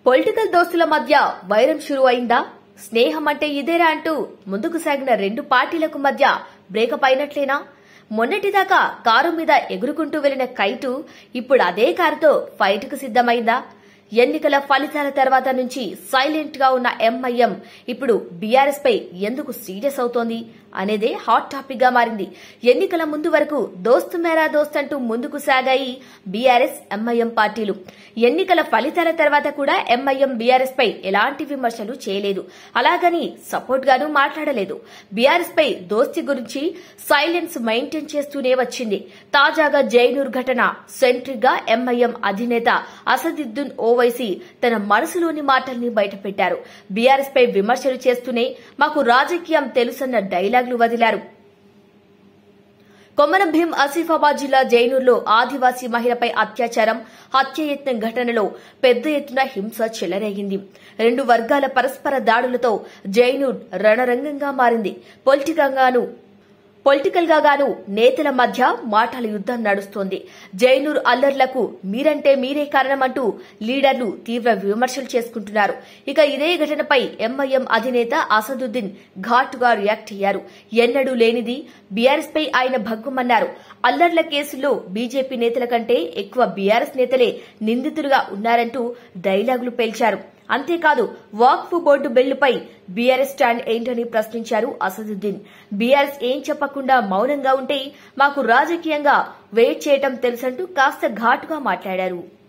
political దోస్తుల మధ్య వైరం షురు అయిందా స్నేహం అంటే ఇదేరా అంటూ ముందుకు సాగిన రెండు పార్టీలకు మధ్య బ్రేకప్ అయినట్లేనా మొన్నటిదాకా కారు మీద ఎగురుకుంటూ వెళ్లిన కైటు ఇప్పుడు అదే కారుతో ఫైట్కు సిద్ధమైందా ఎన్నికల ఫలితాల తర్వాత నుంచి సైలెంట్ గా ఉన్న ఎంఐఎం ఇప్పుడు బీఆర్ఎస్ పై ఎందుకు సీరియస్ అవుతోంది అనేదే హాట్ టాపిక్ గా మారింది ఎన్నికల ముందు వరకు దోస్తు మేరా దోస్త్ అంటూ ముందుకు సాగాయి బీఆర్ఎస్ ఎంఐఎం పార్టీలు ఎన్నికల ఫలితాల తర్వాత కూడా ఎంఐఎం బీఆర్ఎస్ పై ఎలాంటి విమర్శలు చేయలేదు అలాగని సపోర్ట్ గాను మాట్లాడలేదు బీఆర్ఎస్ పై దోస్తి గురించి సైలెన్స్ మెయింటైన్ చేస్తూనే వచ్చింది తాజాగా జైనూర్ ఘటన సెంట్రిక్ గా ఎంఐఎం అధినేత అసదుద్దీన్ ఓవైసీ తన మనసులోని మాటల్ని బయటపెట్టారు బీఆర్ఎస్ పై విమర్శలు చేస్తూనే మాకు రాజకీయం తెలుసన్న డైలాగులు వదిలారు కొమరం భీం ఆసిఫాబాద్ జిల్లా జైనూర్లో ఆదివాసీ మహిళపై అత్యాచారం హత్యయత్నం ఘటనలో పెద్ద ఎత్తున హింస చెలరేగింది రెండు వర్గాల పరస్పర దాడులతో జైనూర్ రణరంగంగా మారింది పొలిటికంగాను పొలిటికల్ గా గాను నేతల మధ్య మాటల యుద్దం నడుస్తోంది జైనూర్ అల్లర్లకు మీరంటే మీరే కారణమంటూ లీడర్లు తీవ్ర విమర్శలు చేసుకుంటున్నారు ఇక ఇదే ఘటనపై ఎంఐఎం అధినేత అసదుద్దీన్ ఘాటుగా రియాక్ట్ అయ్యారు ఎన్నడూ లేనిది బీఆర్ఎస్ పై ఆయన భగ్గుమన్నారు అల్లర్ల కేసుల్లో బీజేపీ నేతల కంటే ఎక్కువ బీఆర్ఎస్ నేతలే నిందితులుగా ఉన్నారంటూ డైలాగులు పేల్చారు అంతేకాదు వాక్ఫ్ బోర్డు బిల్లుపై బీఆర్ఎస్ స్టాండ్ ఏంటని ప్రశ్నించారు అసదుద్దీన్ బీఆర్ఎస్ ఏం చెప్పకుండా మౌనంగా ఉంటే మాకు రాజకీయంగా వెయిట్ చేయటం తెలుసంటూ కాస్త ఘాటుగా మాట్లాడారు